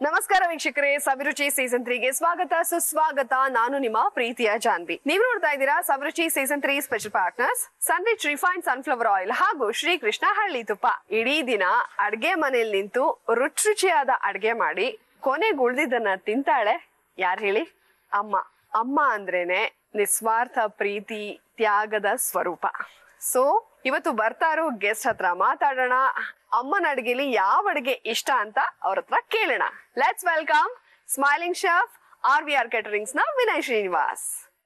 ನಮಸ್ಕಾರ ವೀಕ್ಷಕರೇ ಸವಿರುಚಿ ಸೀಸನ್ ತ್ರೀಗೆ ಸ್ವಾಗತ ಸುಸ್ವಾಗತ ನಾನು ನಿಮ್ಮ ಪ್ರೀತಿಯ ಜಾನ್ವಿ ನೀವು ನೋಡ್ತಾ ಇದ್ದೀರಾ Saviruchi season three special partners Sunrich refined sunflower oil ಹಾಗೂ ಶ್ರೀಕೃಷ್ಣ ಹಳ್ಳಿ ತುಪ್ಪ ಇಡೀ ದಿನ ಅಡ್ಗೆ ಮನೇಲಿ ನಿಂತು ರುಚಿ ರುಚಿಯಾದ ಅಡ್ಗೆ ಮಾಡಿ ಕೊನೆಗೆ ಉಳ್ದಿದ್ದನ್ನ ತಿಂತಾಳೆ ಯಾರು ಹೇಳಿ ಅಮ್ಮ ಅಮ್ಮ ಅಂದ್ರೇನೆ ನಿಸ್ವಾರ್ಥ ಪ್ರೀತಿ ತ್ಯಾಗದ ಸ್ವರೂಪ ಸೊ ಇವತ್ತು ಬರ್ತಾರೋ ಗೆಸ್ಟ್ ಹತ್ರ ಮಾತಾಡೋಣ ಅಮ್ಮನ ಅಡ್ಗೆಲಿ ಯಾವ ಅಡ್ಗೆ ಇಷ್ಟ ಅಂತ ಅವ್ರ ಹತ್ರ ಕೇಳೋಣ let's welcome smiling chef R V R caterings ನ ವಿನಯ್ ಶ್ರೀನಿವಾಸ್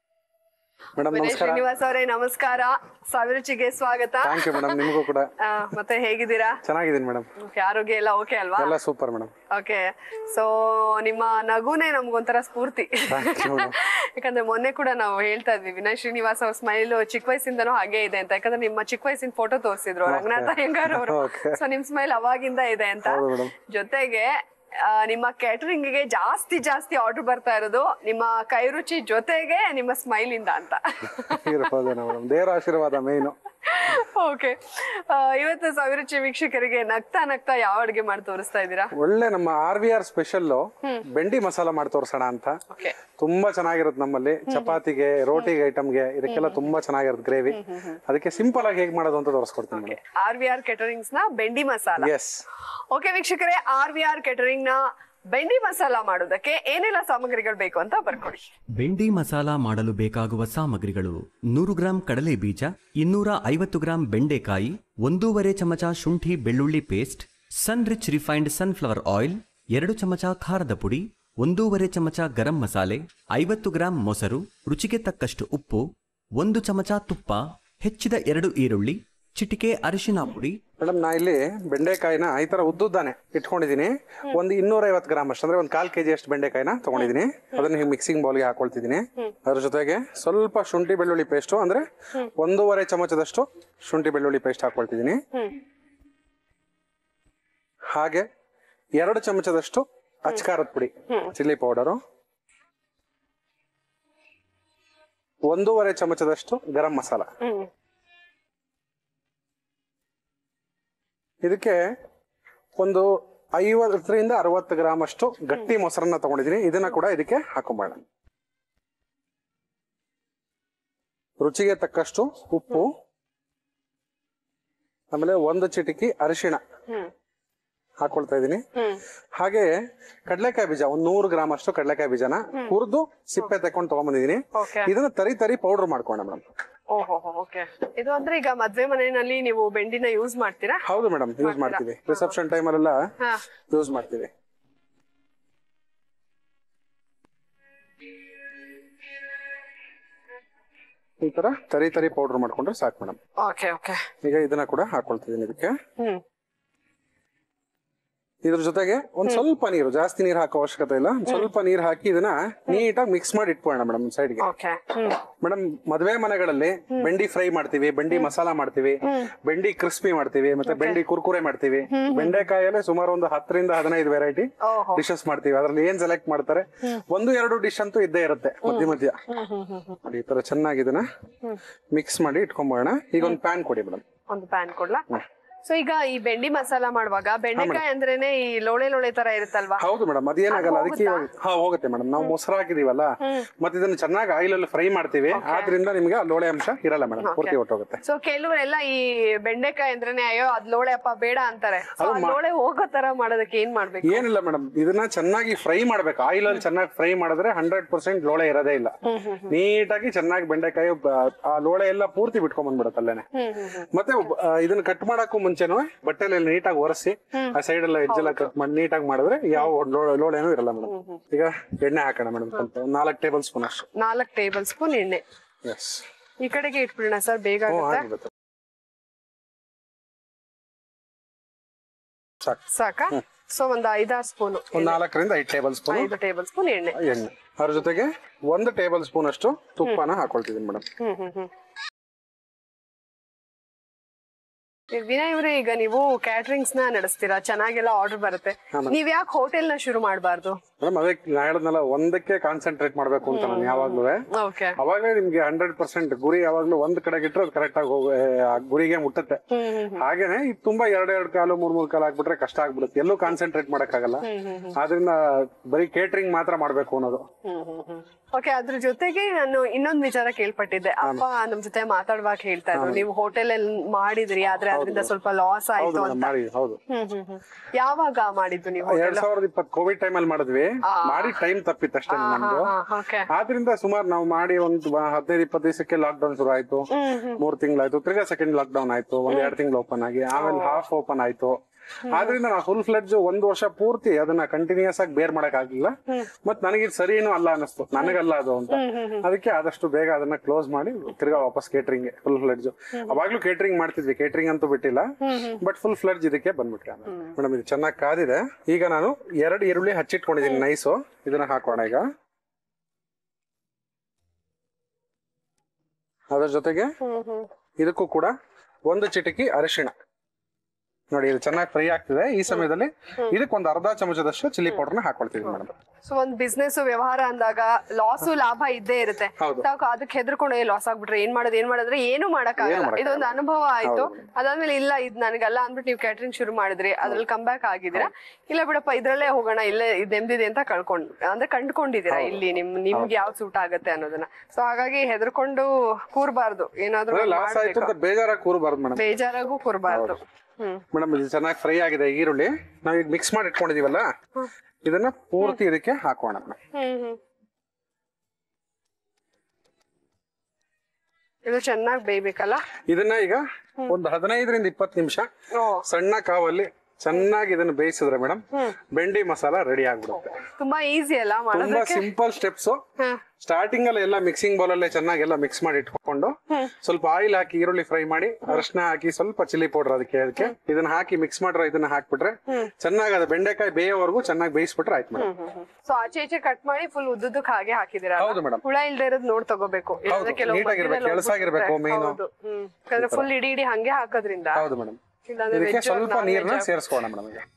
ಮೇಡಮ್ ವಿನಯ್ ನಮಸ್ಕಾರ ಶ್ರೀನಿವಾಸ್ ಅವರೇ ನಮಸ್ಕಾರ ಸಾವಿರುಚಿಗೆ ಸ್ವಾಗತ ಥ್ಯಾಂಕ್ ಯು ಮೇಡಮ್ ನಿಮಗೂ ಕೂಡ ಆ, ಮತ್ತೆ ಹೇಗಿದ್ದೀರಾ ಚೆನ್ನಾಗಿದ್ದೀನಿ ಮೇಡಮ್ Okay, ಆರೋಗ್ಯ ಎಲ್ಲ ಓಕೆ ಅಲ್ವಾ ಎಲ್ಲ ಸೂಪರ್ ಮೇಡಮ್ ಓಕೆ ಸೊ ನಿಮ್ಮ ನಗುನೇ ನಮ್ಗೊಂಥರ ಸ್ಫೂರ್ತಿ Thank you, madam. ಯಾಕಂದ್ರೆ ಮೊನ್ನೆ ಕೂಡ ನಾವು ಹೇಳ್ತಾ ಇದ್ವಿ ವಿನಯ್ ಶ್ರೀನಿವಾಸ್ ಅವ್ರ ಸ್ಮೈಲ್ ಚಿಕ್ಕ ವಯಸ್ಸಿಂದನೂ ಹಾಗೆ ಇದೆ ಅಂತ ಯಾಕಂದ್ರೆ ನಿಮ್ಮ ಚಿಕ್ಕ ವಯಸ್ಸಿನ ಫೋಟೋ ತೋರಿಸಿದ್ರು ರಂಗನಾಥ ಹೆಂಗಾರ್ ಅವರು Okay. ಸೊ ನಿಮ್ ಸ್ಮೈಲ್ ಅವಾಗಿಂದ ಇದೆ ಅಂತ ಹೌದು madam. ಜೊತೆಗೆ ಆ, ನಿಮ್ಮ ಕ್ಯಾಟರಿಂಗ್ ಗೆ ಜಾಸ್ತಿ ಜಾಸ್ತಿ ಆರ್ಡರ್ ಬರ್ತಾ ಇರೋದು ನಿಮ್ಮ ಕೈ ರುಚಿ ಜೊತೆಗೆ ನಿಮ್ಮ ಸ್ಮೈಲ್ ಇಂದ ಅಂತ ಇರ್ಬೋದೇನೋ ಮೇಡಮ್ ದೇವರ ಆಶೀರ್ವಾದ ಮೇಯ್ನು ಓಕೆ ಇವತ್ತು ಸಾವಿರುಚಿ ವೀಕ್ಷಕರಿಗೆ ನಗ್ತಾ ನಗ್ತಾ ಯಾವ ಅಡ್ಗೆ ಮಾಡಿ ತೋರಿಸ್ತಾ ಇದ್ದೀರಾ ಒಳ್ಳೆ ನಮ್ಮ ಆರ್ ವಿ ಆರ್ ಸ್ಪೆಷಲ್ ಬೆಂಡಿ ಮಸಾಲ ಮಾಡಿ ತೋರ್ಸೋಣ ಅಂತ ಓಕೆ ತುಂಬಾ ಚೆನ್ನಾಗಿರುತ್ತೆ ನಮ್ಮಲ್ಲಿ ಚಪಾತಿಗೆ ರೋಟಿಗೆ ಐಟಮ್ಗೆ ಇದಕ್ಕೆಲ್ಲ ತುಂಬಾ ಚೆನ್ನಾಗಿರುತ್ತೆ ಗ್ರೇವಿ ಅದಕ್ಕೆ ಸಿಂಪಲ್ ಆಗಿ ಹೇಗೆ ಮಾಡೋದು ಅಂತ ತೋರಿಸ್ಕೊಡ್ತೀನಿ madam R V R caterings ನ ಬೆಂಡಿ ಮಸಾಲ ಎಸ್ ಓಕೆ ವೀಕ್ಷಕರೇ ಆರ್ ವಿ ಆರ್ ಕೆಟರಿಂಗ್ ನ ಬೆಂಡಿ ಮಸಾಲ ಮಾಡೋದಕ್ಕೆ ಏನೆಲ್ಲ ಸಾಮಗ್ರಿಗಳು ಬೇಕು ಅಂತ ಬರ್ಕೊಡಿ ಬೆಂಡಿ ಮಸಾಲ ಮಾಡಲು ಬೇಕಾಗುವ ಸಾಮಗ್ರಿಗಳು ನೂರು ಗ್ರಾಂ ಕಡಲೆ ಬೀಜ ಇನ್ನೂರ ಐವತ್ತು ಗ್ರಾಂ ಬೆಂಡೆಕಾಯಿ ಒಂದೂವರೆ ಚಮಚ ಶುಂಠಿ ಬೆಳ್ಳುಳ್ಳಿ paste Sunrich refined sunflower oil ಎರಡು ಚಮಚ ಖಾರದ ಪುಡಿ ಒಂದೂವರೆ ಚಮಚ ಗರಂ ಮಸಾಲೆ ಐವತ್ತು ಗ್ರಾಂ ಮೊಸರು ರುಚಿಗೆ ತಕ್ಕಷ್ಟು ಉಪ್ಪು ಒಂದು ಚಮಚ ತುಪ್ಪ ಹೆಚ್ಚಿದ ಎರಡು ಈರುಳ್ಳಿ ಚಿಟಿಕೆ ಅರಿಶಿನ ಪುಡಿ ಮೇಡಮ್ ನಾ ಇಲ್ಲಿ ಬೆಂಡೆಕಾಯಿನ ಈ ತರ ಉದ್ದುದ್ದಾನೆ ಇಟ್ಕೊಂಡಿದೀನಿ ಒಂದು ಇನ್ನೂರ ಐವತ್ತು ಗ್ರಾಮ್ ಅಷ್ಟು ಅಂದ್ರೆ ಒಂದು ಕಾಲ್ ಕೆಜಿ ಅಷ್ಟು ಬೆಂಡೆಕಾಯಿನ ತಗೊಂಡಿದ್ದೀನಿ ಅದನ್ನ ಮಿಕ್ಸಿಂಗ್ ಬೌಲ್ಗೆ ಹಾಕೊಳ್ತಿದ್ದೀನಿ ಅದ್ರ ಜೊತೆಗೆ ಸ್ವಲ್ಪ ಶುಂಠಿ ಬೆಳ್ಳುಳ್ಳಿ ಪೇಸ್ಟ್ ಅಂದ್ರೆ ಒಂದೂವರೆ ಚಮಚದಷ್ಟು ಶುಂಠಿ ಬೆಳ್ಳುಳ್ಳಿ ಪೇಸ್ಟ್ ಹಾಕೊಳ್ತಿದ್ದೀನಿ ಹಾಗೆ ಎರಡು ಚಮಚದಷ್ಟು ಅಚ್ಕಾರದ ಪುಡಿ ಚಿಲ್ಲಿ ಪೌಡರು ಒಂದೂವರೆ ಚಮಚದಷ್ಟು ಗರಂ ಮಸಾಲ ಇದಕ್ಕೆ ಒಂದು ಐವತ್ತರಿಂದ ಅರವತ್ತು ಗ್ರಾಮ್ ಅಷ್ಟು ಗಟ್ಟಿ ಮೊಸರನ್ನ ತಗೊಂಡಿದ್ದೀನಿ ಇದನ್ನ ಕೂಡ ಇದಕ್ಕೆ ಹಾಕೊಂಬೇಡ ರುಚಿಗೆ ತಕ್ಕಷ್ಟು ಉಪ್ಪು ಆಮೇಲೆ ಒಂದು ಚಿಟಿಕಿ ಅರಿಶಿಣ ಹಾಕೊಳ್ತಾ ಇದ್ದೀನಿ ಹಾಗೆ ಕಡಲೆಕಾಯಿ ಬೀಜ ಒಂದ್ ನೂರು ಗ್ರಾಮ್ ಅಷ್ಟು ಕಡಲೆಕಾಯಿ ಬೀಜನ ಹುರಿದು ಸಿಪ್ಪೆ ತಕೊಂಡು ತಗೊಂಡ್ಬಂದಿದ್ದೀನಿ ಓಕೆ ಇದನ್ನ ತರಿ ತರಿ ಪೌಡರ್ ಮಾಡ್ಕೊಂಡೆ ಮೇಡಮ್ ಓಹೋ ಓಕೆ ಇದು ಅಂದ್ರೆ ಈಗ ಮದ್ವೆ ಮನೆಯಲ್ಲಿ ನೀವು ಬೆಂಡಿನ ಯೂಸ್ ಮಾಡ್ತೀರಾ ಹೌದು ಮೇಡಮ್ ಯೂಸ್ ಮಾಡ್ತೀವಿ ರಿಸೆಪ್ಷನ್ ಟೈಮಲ್ಲೆಲ್ಲ ಹಾ ಯೂಸ್ ಮಾಡ್ತೀವಿ ಈ ತರ ತರಿ ತರಿ ಪೌಡರ್ ಮಾಡ್ಕೊಂಡ್ರೆ ಸಾಕು ಮೇಡಮ್ ಓಕೆ ಓಕೆ ಈಗ ಇದನ್ನ ಕೂಡ ಹಾಕೊಳ್ತಿದ್ದೀನಿ ಇದಕ್ಕೆ ಹ್ಮ್ ಇದ್ರ ಜೊತೆಗೆ ಒಂದ್ ಸ್ವಲ್ಪ ನೀರು ಜಾಸ್ತಿ ನೀರು ಹಾಕೋ ಅವಶ್ಯಕತೆ ಇಲ್ಲ ಒಂದ್ ಸ್ವಲ್ಪ ನೀರು ಹಾಕಿ ಇದನ್ನ ನೀಟಾಗಿ ಮಿಕ್ಸ್ ಮಾಡಿ ಇಟ್ಕೊಳ್ಳೋಣ ಮೇಡಮ್ ಸೈಡ್ಗೆ ಓಕೆ ಹ್ಮ್ ಮೇಡಮ್ ಮದುವೆ ಮನೆಗಳಲ್ಲಿ ಬೆಂಡಿ ಫ್ರೈ ಮಾಡ್ತೀವಿ ಬೆಂಡಿ ಮಸಾಲ ಮಾಡ್ತೀವಿ ಬೆಂಡಿ ಕ್ರಿಸ್ಪಿ ಮಾಡ್ತೀವಿ ಮತ್ತೆ ಬೆಂಡಿ ಕುರ್ಕುರೆ ಮಾಡ್ತೀವಿ ಬೆಂಡೆಕಾಯಲ್ಲೇ ಸುಮಾರು ಒಂದು ಹತ್ತರಿಂದ ಹದಿನೈದು ವೆರೈಟಿ ಓಹೋ ಡಿಶಸ್ ಮಾಡ್ತೀವಿ ಅದ್ರಲ್ಲಿ ಏನ್ ಸೆಲೆಕ್ಟ್ ಮಾಡ್ತಾರೆ ಒಂದು ಎರಡು ಡಿಶ್ ಅಂತೂ ಇದ್ದೇ ಇರುತ್ತೆ ಮಧ್ಯ ಮಧ್ಯ ನೋಡಿ, ಈ ತರ ಚೆನ್ನಾಗಿ ಇದನ್ನ ಮಿಕ್ಸ್ ಮಾಡಿ ಇಟ್ಕೊಂಬೋಣ ಈಗ ಒಂದು ಪ್ಯಾನ್ ಕೊಡಿ ಮೇಡಮ್ ಒಂದು ಪ್ಯಾನ್ ಕೊಡ್ಲಾ ಸೊ ಈಗ ಈ ಬೆಂಡಿ ಮಸಾಲ ಮಾಡುವಾಗ ಬೆಂಡೆಕಾಯಿ ಅಂದ್ರೇನೆ ಈ ಲೋಳೆ ಲೋಳೆ ತರ ಇರುತ್ತಲ್ವಾ ಹೌದು ಮೇಡಮ್ ಅದೇನಾಗಲ್ಲ ಅದಕ್ಕೆ ಇವಾಗ- ಹಾ ಹೋಗುತ್ತೆ ಮೇಡಮ್ ನಾವು ಮೊಸರು ಹಾಕಿದೀವಲ್ಲ ಮತ್ತೆ ಇದನ್ನ ಚೆನ್ನಾಗಿ ಆಯಿಲ್ ಅಲ್ಲಿ ಫ್ರೈ ಮಾಡ್ತೀವಿ ಆದ್ರಿಂದ ನಿಮ್ಗೆ ಆ ಲೋಳೆ ಅಂಶ ಇರಲ್ಲ ಮೇಡಮ್ ಪೂರ್ತಿ ಹೊಟ್ಟೋಗುತ್ತೆ ಸೊ ಕೆಲವರೆಲ್ಲ ಈ ಬೆಂಡೆಕಾಯಿ ಅಂದ್ರೇನೆ ಅಯ್ಯೋ ಅದ್ ಲೋಳೆ ಅಪ್ಪ ಬೇಡ ಅಂತಾರೆ So, ಆ ಲೋಳೆ ಹೋಗೋ ತರ ಮಾಡೋದಕ್ಕೆ ಏನ್ ಮಾಡ್ಬೇಕು ಏನಿಲ್ಲ ಮೇಡಮ್ ಇದನ್ನ ಚೆನ್ನಾಗಿ ಫ್ರೈ ಮಾಡ್ಬೇಕು ಆಯಿಲ್ ಅಲ್ಲಿ ಚೆನ್ನಾಗಿ ಫ್ರೈ ಮಾಡಿದ್ರೆ ಹಂಡ್ರೆಡ್ ಪರ್ಸೆಂಟ್ ಲೋಳೆ ಇರೋದೇ ಇಲ್ಲ ನೀಟಾಗಿ ಚೆನ್ನಾಗಿ ಬೆಂಡೆಕಾಯಿ ಬ- ಆ ಲೋಳೆ ಎಲ್ಲ ಪೂರ್ತಿ ಬಿಟ್ಕೊಂಡ್ ಬಂದ್ಬಿಡುತ್ತೆ ಅಲ್ಲೇನೆ ಮತ್ತೆ ಒಬ್ಬ- ಆ, ಇದನ್ನ ಕಟ್ ಮಾಡಕ್ಕೂ ಮುಂಚೆನೂ ಬಟ್ಟೆಲಿ ನೀಟಾಗಿ ಒರೆಸಿ ಆ ಸೈಡ್ ಎಲ್ಲ ಎಜ್ಜ್ ಎಲ್ಲ ಕಟ್ ಮಾಡಿ ನೀಟಾಗಿ ಮಾಡಿದ್ರೆ ಯಾವ ಲೋ- ಲೋಳೆನೂ ಇರಲ್ಲ ಮೇಡಮ್ ಈಗ ಎಣ್ಣೆ ಹಾಕೋಣ ಮೇಡಮ್ ಸ್ವಲ್ಪ ನಾಲ್ಕು ಟೇಬಲ್ ಸ್ಪೂನ್ ಅಷ್ಟು ನಾಲ್ಕ್ ಟೇಬಲ್ ಸ್ಪೂನ್ ಎಣ್ಣೆ ಎಸ್ ಈ ಕಡೆಗೆ ಇಟ್ಬಿಡೋಣ ಸರ್ ಬೇಗ ಹ್ಞೂ ಆಗುತ್ತೆ ಆಗಿರುತ್ತೆ ಸಾಕು ಸಾಕಾ ಸೊ ಒಂದ್ ಐದಾರು ಸ್ಪೂನ್ ಒಂದ್ ನಾಲ್ಕರಿಂದ ಐದು ಟೇಬಲ್ ಸ್ಪೂನ್ ಐದು ಟೇಬಲ್ ಸ್ಪೂನ್ ಎಣ್ಣೆ ಎಣ್ಣೆ ಅದ್ರ ಜೊತೆಗೆ ಒಂದು ಟೇಬಲ್ ಸ್ಪೂನ್ ಅಷ್ಟು ತುಪ್ಪನ ಹಾಕೊಳ್ತಿದ್ದೀನಿ ಮೇಡಮ್ ಹ್ಮ್ ಹ್ಮ್ ಹ್ಮ್ ಈಗ ವಿನಯ್ ಇವ್ರೆ ಈಗ ನೀವು ಕ್ಯಾಟ್ರಿಂಗ್ಸ್ ನ ನಡೆಸ್ತೀರಾ ಚೆನ್ನಾಗೆಲ್ಲ ಆರ್ಡರ್ ಬರುತ್ತೆ ನೀವ್ ಯಾಕೆ ಹೋಟೆಲ್ ನ ಶುರು ಮಾಡಬಾರ್ದು ಮೇಡಮ್ ಅದೇ ನಾ ಹೇಳದ್ನಲ್ಲ ಒಂದಕ್ಕೆ ಕಾನ್ಸಂಟ್ರೇಟ್ ಮಾಡ್ಬೇಕು ಅಂತ ನಾನು ಯಾವಾಗ್ಲೂ ಓಕೆ ಅವಾಗಲೇ ನಿಮ್ಗೆ ಹಂಡ್ರೆಡ್ ಪರ್ಸೆಂಟ್ ಗುರಿ ಯಾವಾಗ್ಲೂ ಒಂದ್ ಕಡೆ ಇಟ್ರೆ ಅದು ಕರೆಕ್ಟ್ ಆಗಿ ಹೋಗ ಆ ಗುರಿಗೆ ಮುಟ್ಟತ್ತೆ ಹಾಗೇನೆ ಇದು ತುಂಬಾ ಎರಡ್ ಎರಡ್ ಕಾಲು ಮೂರ್ ಮೂರ್ ಕಾಲು ಹಾಕ್ಬಿಟ್ರೆ ಕಷ್ಟ ಆಗ್ಬಿಡುತ್ತೆ ಎಲ್ಲೂ ಕಾನ್ಸಂಟ್ರೇಟ್ ಮಾಡಕ್ಕಾಗಲ್ಲ ಆದ್ರಿಂದ ಬರೀ ಕೇಟರಿಂಗ್ ಮಾತ್ರ ಮಾಡ್ಬೇಕು ಅನ್ನೋದು ಓಕೆ ಅದ್ರ ಜೊತೆಗೆ ನಾನು ಇನ್ನೊಂದ್ ವಿಚಾರ ಕೇಳ್ಪಟ್ಟಿದ್ದೆ ಅಪ್ಪ ನಮ್ ಜೊತೆ ಮಾತಾಡುವಾಗ ಹೇಳ್ತಾ ಇದ್ರು ನೀವು ಹೋಟೆಲ್ ಅಲ್ಲಿ ಮಾಡಿದ್ರಿ ಆದ್ರೆ ಅದರಿಂದ ಸ್ವಲ್ಪ ಲಾಸ್ ಹೌದು ಆಯ್ತು ಮೇಡಮ್ ಅಂತ ಮಾಡಿ ಹೌದು ಹ್ಮ್ ಹ್ಮ್ ಹ್ಮ್ ಯಾವಾಗ ಮಾಡಿದ್ದು ನೀವು ಎರಡ್ ಸಾವಿರದ ಇಪ್ಪತ್ ಕೋವಿಡ್ ಟೈಮ್ ಅಲ್ಲಿ ಮಾಡಿದ್ವಿ ಮಾಡಿ ಟೈಮ್ ತಪ್ಪಿತ್ತು ಅಷ್ಟೇ ನಮ್ದು ಓಕೆ ಆದ್ರಿಂದ ಸುಮಾರು ನಾವು ಮಾಡಿ ಒಂದು ಬ- ಹದಿನೈದು ಇಪ್ಪತ್ತು ದಿವಸಕ್ಕೆ ಲಾಕ್ ಡೌನ್ ಶುರು ಆಯ್ತು ಮೂರ್ ತಿಂಗಳಾಯ್ತು ತಿರ್ಗಾ ಸೆಕೆಂಡ್ ಲಾಕ್ ಡೌನ್ ಆಯ್ತು ಒಂದ್ ಎರಡ್ ತಿಂಗಳು ಓಪನ್ ಆಗಿ ಆಮೇಲೆ ಹಾಫ್ ಓಪನ್ ಆಯ್ತು ಆದ್ರಿಂದ ನಾವು ಫುಲ್ ಫ್ಲೆಡ್ಜ್ ಒಂದ್ ವರ್ಷ ಪೂರ್ತಿ ಅದನ್ನ ಕಂಟಿನ್ಯೂಸ್ ಆಗಿ ಬೇರ್ ಮಾಡಕ್ ಆಗ್ಲಿಲ್ಲ ಮತ್ ನನಗೆ ಇದು ಸರಿನೂ ಅಲ್ಲ ಅನಿಸ್ತು ನನಗಲ್ಲ ಅದು ಅಂತ ಅದಕ್ಕೆ ಆದಷ್ಟು ಬೇಗ ಅದನ್ನ ಕ್ಲೋಸ್ ಮಾಡಿ ತಿರ್ಗಾ ವಾಪಸ್ ಕೇಟರಿಂಗ್ ಫುಲ್ ಫ್ಲೆಡ್ಜ್ ಅವಾಗ್ಲೂ ಕೇಟರಿಂಗ್ ಮಾಡ್ತಿದ್ವಿ ಕೇಟರಿಂಗ್ ಅಂತೂ ಬಿಟ್ಟಿಲ್ಲ ಬಟ್ ಫುಲ್ ಫ್ಲೆಡ್ಜ್ ಇದಕ್ಕೆ ಬಂದ್ಬಿಟ್ರೆ ಮೇಡಮ್ ಇದು ಚೆನ್ನಾಗಿ ಕಾದಿದೆ ಈಗ ನಾನು ಎರಡು ಈರುಳ್ಳಿ ಹಚ್ಚಿಟ್ಕೊಂಡಿದ್ದೀನಿ ನೈಸು ಇದನ್ನ ಹಾಕೋಣ ಈಗ ಅದ್ರ ಜೊತೆಗೆ ಇದಕ್ಕೂ ಕೂಡ ಒಂದು ಚಿಟಿಕಿ ಅರಿಶಿಣ ನೋಡಿ ಇದು ಚೆನ್ನಾಗಿ ಫ್ರೈ ಆಗ್ತಿದೆ ಈ ಸಮಯದಲ್ಲಿ ಇದಕ್ಕೆ ಒಂದು ಅರ್ಧ ಚಮಚದಷ್ಟು ಚಿಲ್ಲಿ ಪೌಡರ್ನ ಹಾಕೊಳ್ತೀವಿ ಮೇಡಮ್ ಸೊ ಒಂದ್ ಬಿಸ್ನೆಸ್ ವ್ಯವಹಾರ ಅಂದಾಗ ಲಾಸು ಲಾಭ ಇದ್ದೇ ಇರುತ್ತೆ ಹೌದು. ತಾವು ಅದಕ್ಕೆ ಹೆದರ್ಕೊಂಡು ಲಾಸ್ ಆಗ್ಬಿಟ್ರೆ ಏನ್ ಮಾಡೋದು ಏನ್ ಮಾಡಿದ್ರೆ ಏನು ಮಾಡಕ್ಕಾಗಲ್ಲ ಮಾಡಕ್ಕಾಗಲ್ಲ. ಇದೊಂದು ಅನುಭವ ಆಯ್ತು ಅದಾದ್ಮೇಲೆ ಇಲ್ಲ ಇದ್ ನನಗಲ್ಲ ಅಂದ್ಬಿಟ್ಟು ನೀವು ಕ್ಯಾಟ್ರಿಂಗ್ ಶುರು ಮಾಡಿದ್ರಿ ಅದ್ರಲ್ಲಿ ಕಮ್ ಬ್ಯಾಕ್ ಆಗಿದ್ದೀರಾ ಇಲ್ಲ ಬಿಡಪ್ಪ ಇದ್ರಲ್ಲೇ ಹೋಗೋಣ ಇಲ್ಲೇ ಇದ್ ನೆಮ್ಮದಿದೆ ಅಂತ ಕಳ್ಕೊಂಡ್ ಅಂದ್ರೆ ಕಂಡ್ಕೊಂಡಿದ್ದೀರಾ ಇಲ್ಲಿ ನಿಮ್ ನಿಮ್ಗೆ ಯಾವ್ದು ಸೂಟ್ ಆಗುತ್ತೆ ಅನ್ನೋದನ್ನ ಸೊ ಹಾಗಾಗಿ ಹೆದರ್ಕೊಂಡು ಕೂರ್ಬಾರ್ದು ಏನಾದ್ರೂ ಒಂದ್ ಲಾಸ್ ಆಯ್ತು ಮಾಡ್ಬೇಕು. ಅಂತ ಬೇಜಾರಾಗಿ ಕೂರಬಾರ್ದು ಮೇಡಮ್ ಬೇಜಾರಾಗೂ ಕೂರ್ಬಾರ್ದು ಹ್ಮ್ ಮೇಡಮ್ ಇದು ಚೆನ್ನಾಗಿ ಫ್ರೈ ಆಗಿದೆ ಈರುಳ್ಳಿ ನಾವು ಈಗ ಮಿಕ್ಸ್ ಮಾಡಿ ಇಟ್ಕೊಂಡಿದೀವಲ್ಲ ಇದನ್ನ ಪೂರ್ತಿ ಇದಕ್ಕೆ ಹಾಕೋಣ ಮೇಡಮ್ ಹ್ಮ್ ಹ್ಮ್ ಇದು ಚೆನ್ನಾಗಿ ಬೇಯ್ಬೇಕಲ್ಲ ಇದನ್ನ ಈಗ ಒಂದು ಹದಿನೈದರಿಂದ ಇಪ್ಪತ್ತು ನಿಮಿಷ ಓ ಸಣ್ಣ ಕಾವಲ್ಲಿ ಚೆನ್ನಾಗಿ ಇದನ್ನ ಬೇಯಿಸಿದ್ರೆ ಮೇಡಮ್ ಬೆಂಡಿ ಮಸಾಲ ರೆಡಿ ಆಗ್ಬಿಡುತ್ತೆ ತುಂಬಾ ಈಸಿ ಅಲ್ಲ ತುಂಬಾ ಮಾಡೋದಕ್ಕೆ ಸಿಂಪಲ್ ಸ್ಟೆಪ್ಸ್ ಹ. ಸ್ಟಾರ್ಟಿಂಗ್ ಅಲ್ಲಿ ಎಲ್ಲ ಮಿಕ್ಸಿಂಗ್ ಬೌಲ್ ಅಲ್ಲೇ ಚೆನ್ನಾಗಿ ಎಲ್ಲ ಮಿಕ್ಸ್ ಮಾಡಿ ಇಟ್ಕೊಂಡು ಸ್ವಲ್ಪ ಆಯಿಲ್ ಹಾಕಿ ಈರುಳ್ಳಿ ಫ್ರೈ ಮಾಡಿ ಅರಶಿನ ಹಾಕಿ ಸ್ವಲ್ಪ ಚಿಲ್ಲಿ ಪೌಡರ್ ಅದಕ್ಕೆ ಅದಕ್ಕೆ ಇದನ್ನ ಹಾಕಿ ಮಿಕ್ಸ್ ಮಾಡಿರೋ ಇದನ್ನ ಹಾಕ್ಬಿಟ್ರೆ ಚೆನ್ನಾಗಿ ಅದು ಬೆಂಡೆಕಾಯಿ ಬೇಯೋವರೆಗೂ ಚೆನ್ನಾಗಿ ಬೇಯಿಸ್ಬಿಟ್ರೆ ಆಯ್ತು ಮೇಡಮ್ ಸೊ ಆಚೆ ಈಚೆ ಕಟ್ ಮಾಡಿ ಫುಲ್ ಉದ್ದುದಕ್ಕೆ ಹಾಗೆ ಹಾಕಿದಿರಾ ಹೌದು ಮೇಡಮ್ ಹುಳ ಇಲ್ದೇ ಇರೋದ್ ನೋಡ್ ತಗೋಬೇಕು ಇಲ್ಲಾಂದ್ರೆ ಕೆಲವು ನೀಟಾಗಿರ್ಬೇಕು, ಮಧ್ಯದಲ್ಲಿ ಎಳ್ಸಾಗಿರ್ಬೇಕು ಹೋಗ್ಬಿಡುತ್ತೆ. main. ಹೌದು ಹ್ಮ್ ಯಾಕಂದ್ರೆ ಫುಲ್ ಇಡೀ ಇಡೀ ಹಂಗೆ ಹಾಕೋದ್ರಿಂದ ಹೌದು ಮೇಡಮ್ ಇಲ್ಲಾಂದ್ರೆ ಇದಕ್ಕೆ veg or ಸ್ವಲ್ಪ non-veg ನೀರ್ನ ಹಾಕ್- ಸೇರಿಸ್ಕೋಣ ಮೇಡಮ್ ಈಗ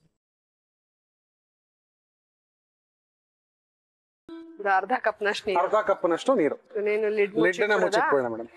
ಒಂದು ಅರ್ಧ ಕಪ್ನಷ್ಟು ನೀರು ಅರ್ಧ ಕಪ್ನಷ್ಟು ನೀರು ಇನ್ನೇನು ಲಿಡ್ ಲಿಡ್ ನ ಮುಚ್ಚಿಟ್ಕೊಳ್ಳೋಣ ಮೇಡಮ್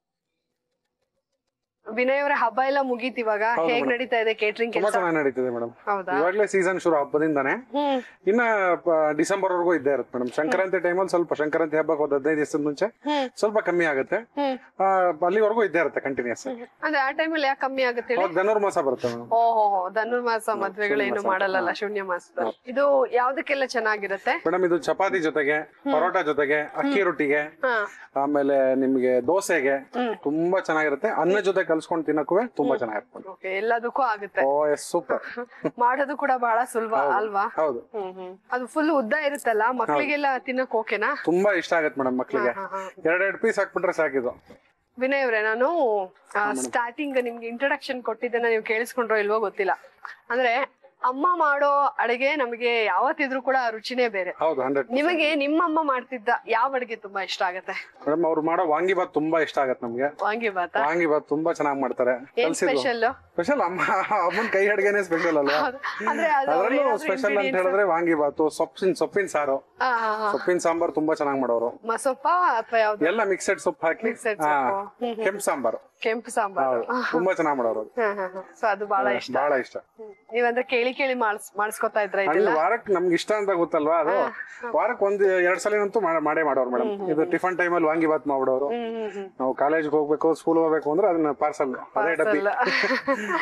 ವಿನಯ್ ಅವರ ಹಬ್ಬ ಎಲ್ಲ ಮುಗೀತ್ ಇವಾಗ ಹೇಗ್ ನಡೀತಾ ಇದೆ ಕೇಟ್ರಿಂಗ್ ತುಂಬಾ ಕೆಲಸ ಚೆನ್ನಾಗಿ ನಡೀತಿದೆ ಮೇಡಮ್ ಹೌದಾ ಇವಾಗ್ಲೇ ಸೀಸನ್ ಶುರು ಹಬ್ಬದಿಂದಾನೆ ಹ್ಮ್ ಇನ್ನ ಡಿಸೆಂಬರ್ ವರೆಗೂ ಇದ್ದೇ ಇರುತ್ತೆ ಮೇಡಮ್ ಸಂಕ್ರಾಂತಿ ಟೈಮಲ್ಲಿ ಸ್ವಲ್ಪ ಸಂಕ್ರಾಂತಿ ಹಬ್ಬಕ್ಕೆ ಒಂದು ಹದಿನೈದು ದಿವಸದ ಮುಂಚೆ ಹ್ಮ್. ಸ್ವಲ್ಪ ಕಮ್ಮಿ ಆಗುತ್ತೆ ಹ್ಮ್ ಆ, ಅಲ್ಲಿವರೆಗೂ ಇದ್ದೇ ಇರುತ್ತೆ ಕಂಟಿನ್ಯೂಸ್ ಅಂದ್ರೆ ಆ ಟೈಮಲ್ಲಿ ಯಾಕೆ ಕಮ್ಮಿ ಆಗುತ್ತೆ ಹೇಳಿ ಅವಾಗ ಧನುರ್ ಮಾಸ ಬರುತ್ತೆ ಮೇಡಮ್ ಓಹೋ ಧನುರ್ಮಾಸ ಮದ್ವೆಗಳೇನು ಮಾಡಲ್ಲ ಶೂನ್ಯ ಮಾಸದಲ್ಲಿ ಇದು ಯಾವ್ದಕ್ಕೆಲ್ಲ ಚೆನ್ನಾಗಿರುತ್ತೆ ಮೇಡಮ್ ಇದು ಚಪಾತಿ ಜೊತೆಗೆ ಪರೋಟ ಜೊತೆಗೆ ಅಕ್ಕಿ ರೊಟ್ಟಿಗೆ ಹಾ ಆಮೇಲೆ ನಿಮ್ಗೆ ದೋಸೆಗೆ ತುಂಬಾ ಚೆನ್ನಾಗಿರುತ್ತೆ ಅನ್ನ ಜೊತೆ ಕಲ್ಸ್ಕೊಂಡು ತಿನ್ನಕ್ಕೂ ತುಂಬಾ ಚೆನ್ನಾಗಿರುತ್ತೆ ಓಕೆ ಎಲ್ಲದಕ್ಕೂ ಆಗುತ್ತೆ ಓ ಎಸ್ ಸೂಪರ್ ಮಾಡೋದು ಕೂಡ ಬಹಳ ಸುಲಭ ಅಲ್ವಾ ಹೌದು ಹ್ಮ್ ಹ್ಮ್ ಅದು ಫುಲ್ ಉದ್ದ ಇರುತ್ತಲ್ಲ ಮಕ್ಳಿಗೆಲ್ಲ ತಿನ್ನಕ್ ಓಕೆನಾ ತುಂಬಾ ಇಷ್ಟ ಆಗತ್ತೆ ಮೇಡಮ್ ಮಕ್ಳಿಗೆ ಹಾ, ಹಾ. ಎರಡೆರಡು ಪೀಸ್ ಹಾಕ್ಬಿಟ್ರೆ ಸಾಕಿದು ವಿನಯ್ ಅವ್ರೆ ನಾನು ಸ್ಟಾರ್ಟಿಂಗ್ ನಿಮ್ಗೆ ಇಂಟ್ರಡಕ್ಷನ್ ಕೊಟ್ಟಿದ್ದನ್ನ ನೀವು ಕೇಳಿಸ್ಕೊಂಡ್ರೋ ಇಲ್ವೋ ಗೊತ್ತಿಲ್ಲ ಅಂದ್ರೆ ಅಮ್ಮ ಮಾಡೋ ಅಡಿಗೆ ನಮಗೆ ಯಾವತ್ತಿದ್ರು ಕೂಡ ಆ ರುಚಿನೇ ಬೇರೆ ಹೌದು ಹಂಡ್ರೆಡ್ ನಿಮಗೆ ನಿಮ್ಮಮ್ಮ ಮಾಡ್ತಿದ್ದ ಯಾವ ಅಡಿಗೆ ತುಂಬಾ ಇಷ್ಟ ಆಗತ್ತೆ ಮೇಡಮ್ ಅವ್ರು ಮಾಡೋ ವಾಂಗಿ ಬಾತ್ ತುಂಬಾ ಇಷ್ಟ ಆಗತ್ತೆ ನಮ್ಗೆ ವಾಂಗಿ ಬಾತ ವಾಂಗಿ ಬಾತ್ ತುಂಬಾ ಚೆನ್ನಾಗಿ ಮಾಡ್ತಾರೆ ಏನ್ ಕಲ್ಸಿದ್ರು ಸ್ಪೆಷಲ್ ಸ್ಪೆಷಲ್ ಅಮ್ಮ ಅಮ್ಮನ ಕೈ ಅಡ್ಗೆನೆ ಸ್ಪೆಷಲ್ ಅಲ್ವಾ ಅಂದ್ರೆ ಅದು ಅವ್ರು ಅದರಲ್ಲೂ ಏನಾದ್ರು ಸ್ಪೆಷಲ್ ಅಂತ ingredients- ಹೇಳಿದ್ರೆ ವಾಂಗಿ ಬಾತು ಸೊಪ್ಪಿನ ಸೊಪ್ಪಿನ ಸಾರು ಆ, ಆ, ಆ. ಸೊಪ್ಪಿನ ಸಾಂಬಾರ್ ತುಂಬಾ ಚೆನ್ನಾಗಿ ಮಾಡೋರು ಮಸೊಪ್ಪ ಅಥವಾ ಯಾವ್ದು ಎಲ್ಲ ಮಿಕ್ಸೆಡ್ ಸೊಪ್ಪು ಹಾಕಿ Mixed ಹಾ, ಸೊಪ್ಪು. ಕೆಂಪು ಸಾಂಬಾರು ಕೆಂಪು ಸಾಂಬಾರು ಹೌದು ತುಂಬಾ ಚೆನ್ನಾಗಿ ಮಾಡೋರು ಸೊ ಅದು ಬಹಳ ಇಷ್ಟ ಬಹಳ ಇಷ್ಟ ಹ್ಮ್. ನೀವಂದ್ರೆ ಕೇಳಿ ಕೇಳಿ ಮಾಡಿಸ್ ಮಾಡಿಸ್ಕೊತಾ ಇದ್ರ ಅಲ್ಲಿ ಇದೆಲ್ಲ ವಾರಕ್ಕೆ ನಮ್ಗೆ ಇಷ್ಟ ಅಂತ ಗೊತ್ತಲ್ವಾ ಅದು ವಾರಕ್ಕೆ ಒಂದ್ ಎರಡ್ ಸಲಿನಂತೂ ಮಾಡ- ಮಾಡೇ ಮಾಡೋರು ಮೇಡಮ್ ಇದು ಟಿಫನ್ ಟೈಮಲ್ಲಿ ವಾಂಗಿ ಬಾತ್ ಮಾಡ್ಬಿಡೋರು ಹ್ಮ್ ಹ್ಮ್ ಹ್ಮ್ ನಾವು ಕಾಲೇಜ್ಗೆ ಹೋಗ್ಬೇಕು ಸ್ಕೂಲ್ ಹೋಗ್ಬೇಕು ಅಂದ್ರೆ ಅದನ್ನ ಪಾರ್ಸಲ್ ಅದೇ ಡಬ್ಬಿ ಅಲ್ಲ.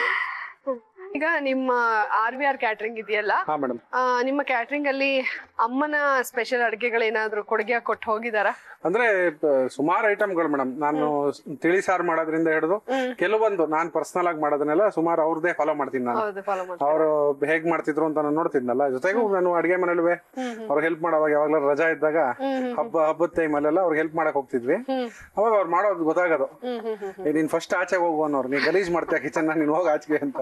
ಈಗ ನಿಮ್ಮ ಆರ್ ವಿ ಆರ್ ಕ್ಯಾಟ್ರಿಂಗ್ ಇದೆಯಲ್ಲ ಹಾ ಮೇಡಮ್ ಆ, ನಿಮ್ಮ ಕ್ಯಾಟ್ರಿಂಗ್ ಅಲ್ಲಿ ಅಮ್ಮನ ಸ್ಪೆಷಲ್ ಅಡಿಗೆಗಳೇನಾದ್ರೂ ಕೊಡುಗೆ ಕೊಟ್ಟು ಹೋಗಿದಾರ ಅಂದ್ರೆ ಸುಮಾರು ಐಟಮ್ಗಳು ಮೇಡಮ್ ನಾನು ತಿಳಿ ಸಾರು ಮಾಡೋದ್ರಿಂದ ಹಿಡಿದು ಕೆಲವೊಂದು ನಾನ್ ಪರ್ಸನಲ್ ಆಗಿ ಮಾಡೋದನ್ನೆಲ್ಲ ಸುಮಾರು ಅವ್ರದೇ ಫಾಲೋ ಮಾಡ್ತೀನಿ ನಾನು ಹೌದು ಫಾಲೋ ಮಾಡಿ ಅವರು ಹೇಗ್ ಮಾಡ್ತಿದ್ರು ಅಂತ ನಾನು ನೋಡ್ತಿದ್ನಲ್ಲ ಜೊತೆಗೂ ನಾನು ಅಡಿಗೆ ಮನೇಲುವೆ ಅವ್ರಿಗೆ ಹೆಲ್ಪ್ ಮಾಡೋವಾಗ ಯಾವಾಗ್ಲೂ ರಜಾ ಇದ್ದಾಗ ಹಬ್ಬ ಹಬ್ಬದ ಟೈಮಲ್ಲೆಲ್ಲ ಅವ್ರಿಗೆ ಹೆಲ್ಪ್ ಮಾಡಕ್ ಹೋಗ್ತಿದ್ವಿ ಅವಾಗ ಅವ್ರು ಮಾಡೋದು ಗೊತ್ತಾಗೋದು ಹ್ಮ್ ಹ್ಮ್ ಹ್ಮ್ ಏ, ನೀನ್ ಫಸ್ಟ್ ಆಚೆ ಹೋಗು ಅನ್ನೋರು ನೀನ್ ಗಲೀಜ್ ಮಾಡ್ತೀಯ ಕಿಚನ್ ನೀನ್ ಹೋಗಿ ಆಚೆಗೆ ಅಂತ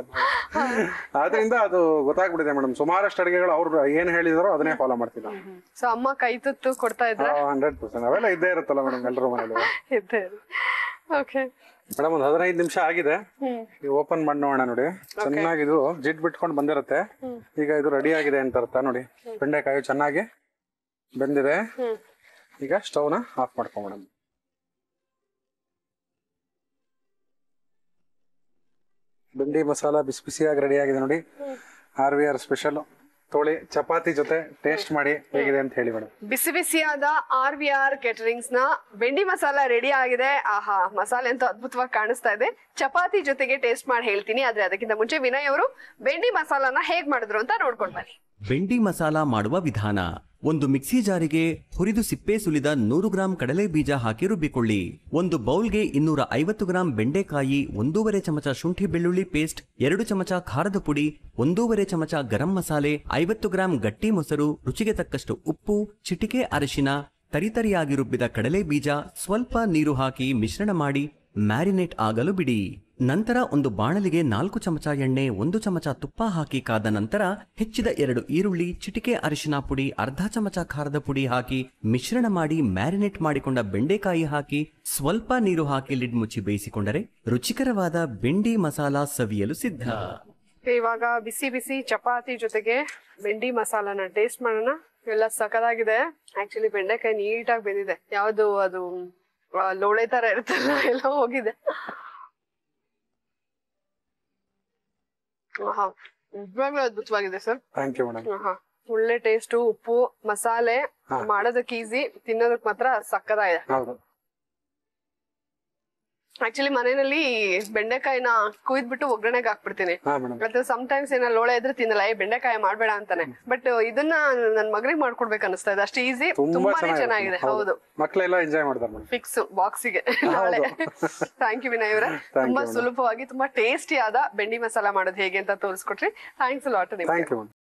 ಆದ್ರಿಂದ ಅದು ಗೊತ್ತಾಗ್ಬಿಟ್ಟಿದೆ ಮೇಡಮ್ ಸುಮಾರಷ್ಟು ಅಡಿಗೆಗಳು ಅವ್ರು ಏನ್ ಹೇಳಿದಾರೋ ಅದನ್ನೇ ಫಾಲೋ ಮಾಡ್ತೀನಿ ಸೊ ಅಮ್ಮ ಕೈ ತುತ್ತು ಕೊಡ್ತಾ ಇದ್ರ ಹಂಡ್ರೆಡ್ ಪರ್ಸೆಂಟ್ ಅವೆಲ್ಲ ಇದ್ದೇ ಇರುತ್ತಲ್ಲ ಮೇಡಮ್ ಎಲ್ಲರೂ ಮನೇಲಿ ಇದ್ದೆ ಓಕೆ ಮೇಡಮ್ ಒಂದು ಹದಿನೈದು ನಿಮಿಷ ಆಗಿದೆ ಈಗ ಓಪನ್ ಮಾಡಿ ನೋಡೋಣ ನೋಡಿ ಚೆನ್ನಾಗಿ ಇದು ಜಿಡ್ ಬಿಟ್ಕೊಂಡು ಬಂದಿರುತ್ತೆ ಈಗ ಇದು ರೆಡಿ ಆಗಿದೆ ಅಂತ ಅರ್ಥ ನೋಡಿ ಬೆಂಡೆಕಾಯಿ ಚೆನ್ನಾಗಿ ಬೆಂದಿದೆ ಈಗ ಸ್ಟವ್ನ ಆಫ್ ಮಾಡ್ಕೊಂಬಿಡೋಣ ಬೆಂಡಿ ಮಸಾಲ ಬಿಸಿ ಬಿಸಿಯಾಗಿ ರೆಡಿ ಆಗಿದೆ ನೋಡಿ ಆರ್ ವಿ ಆರ್ ಸ್ಪೆಷಲ್ ತೊಳಿ ಚಪಾತಿ ಜೊತೆ ಟೇಸ್ಟ್ ಮಾಡಿ ಹೇಗಿದೆ ಅಂತ ಹೇಳಿ ಮೇಡಮ್ ಬಿಸಿ ಬಿಸಿಯಾದ ಆರ್ ವಿ ಆರ್ ಕೆಟರಿಂಗ್ಸ್ ನ ಬೆಂಡಿ ಮಸಾಲ ರೆಡಿ ಆಗಿದೆ ಆಹಾ ಮಸಾಲೆ ಅಂತೂ ಅದ್ಭುತವಾಗಿ ಕಾಣಿಸ್ತಾ ಇದೆ ಚಪಾತಿ ಜೊತೆಗೆ ಟೇಸ್ಟ್ ಮಾಡಿ ಹೇಳ್ತೀನಿ ಆದ್ರೆ ಅದಕ್ಕಿಂತ ಮುಂಚೆ ವಿನಯ್ ಅವರು ಬೆಂಡಿ ಮಸಾಲಾನ ಹೇಗ್ ಮಾಡಿದ್ರು ಅಂತ ನೋಡ್ಕೊಂಡ್ ಬನ್ನಿ ಬೆಂಡಿ ಮಸಾಲ ಮಾಡುವ ವಿಧಾನ ಒಂದು ಮಿಕ್ಸಿ ಜಾರಿಗೆ ಹುರಿದು ಸಿಪ್ಪೆ ಸುಲಿದ ನೂರು ಗ್ರಾಂ ಕಡಲೆ ಬೀಜ ಹಾಕಿ ರುಬ್ಬಿಕೊಳ್ಳಿ ಒಂದು ಬೌಲ್ಗೆ ಇನ್ನೂರ ಐವತ್ತು ಗ್ರಾಂ ಬೆಂಡೆಕಾಯಿ ಒಂದೂವರೆ ಚಮಚ ಶುಂಠಿ ಬೆಳ್ಳುಳ್ಳಿ ಪೇಸ್ಟ್ ಎರಡು ಚಮಚ ಖಾರದ ಪುಡಿ ಒಂದೂವರೆ ಚಮಚ ಗರಂ ಮಸಾಲೆ ಐವತ್ತು ಗ್ರಾಂ ಗಟ್ಟಿ ಮೊಸರು ರುಚಿಗೆ ತಕ್ಕಷ್ಟು ಉಪ್ಪು ಚಿಟಿಕೆ ಅರಿಶಿನ ತರಿತರಿಯಾಗಿ ರುಬ್ಬಿದ ಕಡಲೆ ಬೀಜ ಸ್ವಲ್ಪ ನೀರು ಹಾಕಿ ಮಿಶ್ರಣ ಮಾಡಿ ಮ್ಯಾರಿನೇಟ್ ಆಗಲು ಬಿಡಿ ನಂತರ ಒಂದು ಬಾಣಲಿಗೆ ನಾಲ್ಕು ಚಮಚ ಎಣ್ಣೆ ಒಂದು ಚಮಚ ತುಪ್ಪ ಹಾಕಿ ಕಾದ ನಂತರ ಹೆಚ್ಚಿದ ಎರಡು ಈರುಳ್ಳಿ ಚಿಟಿಕೆ ಅರಿಶಿನ ಪುಡಿ ಅರ್ಧ ಚಮಚ ಖಾರದ ಪುಡಿ ಹಾಕಿ ಮಿಶ್ರಣ ಮಾಡಿ ಮ್ಯಾರಿನೇಟ್ ಮಾಡಿಕೊಂಡ ಬೆಂಡೆಕಾಯಿ ಹಾಕಿ ಸ್ವಲ್ಪ ನೀರು ಹಾಕಿ ಲಿಡ್ ಮುಚ್ಚಿ ಬೇಯಿಸಿಕೊಂಡರೆ ರುಚಿಕರವಾದ ಬೆಂಡಿ ಮಸಾಲ ಸವಿಯಲು ಸಿದ್ಧ ಇವಾಗ ಬಿಸಿ ಬಿಸಿ ಚಪಾತಿ ಜೊತೆಗೆ ಬೆಂಡಿ ಮಸಾಲಾನ ಟೇಸ್ಟ್ ಮಾಡೋಣ ಎಲ್ಲ ಸಖತ್ತಾಗಿದೆ ಆಕ್ಚುಲಿ ಬೆಂಡೆಕಾಯಿ ನೀಟಾಗಿ ಬೆಂದಿದೆ ಯಾವ್ದು ಅದು ಆ, ಲೋಳೆ ತರ ಇರುತ್ತಲ್ಲ ಎಲ್ಲ ಹೋಗಿದೆ ಆಹಾ ನಿಜವಾಗ್ಲೂ ಅದ್ಭುತವಾಗಿದೆ ಸರ್ ಥ್ಯಾಂಕ್ ಯು ಮೇಡಮ್ ಆಹಾ ಒಳ್ಳೆ ಟೇಸ್ಟು ಉಪ್ಪು ಮಸಾಲೆ ಮಾಡೋದಕ್ಕೆ ಈಸಿ ತಿನ್ನೋದಕ್ ಮಾತ್ರ ಸಕ್ಕತ್ತಾಗಿದೆ ಹೌದು ಆಕ್ಚುಲಿ ಮನೆಯಲ್ಲಿ ಬೆಂಡೆಕಾಯಿನ ಕುಯ್ದ್ಬಿಟ್ಟು ಒಗ್ಗರಣೆಗೆ ಹಾಕ್ಬಿಡ್ತೀನಿ ಹಾ ಮೇಡಮ್ ಮತ್ತೆ ಟೈಮ್ಸ್ ಏನೋ ಲೋಳೆ ಇದ್ರೆ ತಿನ್ನಲ್ಲ ಏ ಬೆಂಡೆಕಾಯಿ ಮಾಡ್ಬೇಡ ಅಂತಾನೆ ಬಟ್ ಇದನ್ನ ನನ್ ಮಗಳಿಗೆ ಮಾಡ್ಕೊಡ್ಬೇಕು ಅನಿಸ್ತಾ ಇದೆ ಅಷ್ಟು ಈಸಿ ತುಂಬಾ ತುಂಬಾನೇ ಚೆನ್ನಾಗಿದೆ ಹೌದು ಮಕ್ಕಳೆಲ್ಲ ಎಂಜಾಯ್ ಮಾಡ್ತಾರೆ ಮೇಡಮ್ ಫಿಕ್ಸ್ ಬಾಕ್ಸಿಗೆ ನಾಳೆ ಥ್ಯಾಂಕ್ ಯು ವಿನಯ್ ಅವರೇ you, ತುಂಬಾ madam. ಸುಲಭವಾಗಿ ತುಂಬಾ ಟೇಸ್ಟಿ ಆದ ಬೆಂಡಿ ಮಸಾಲ ಮಾಡೋದು ಹೇಗೆ ಅಂತ ತೋರಿಸ್ಕೊಟ್ರಿ ಥ್ಯಾಂಕ್ಸ್ ಲಾಟ್ ನಿಮ್ಗೆ ಥ್ಯಾಂಕ್ ಯು ಮೇಡಮ್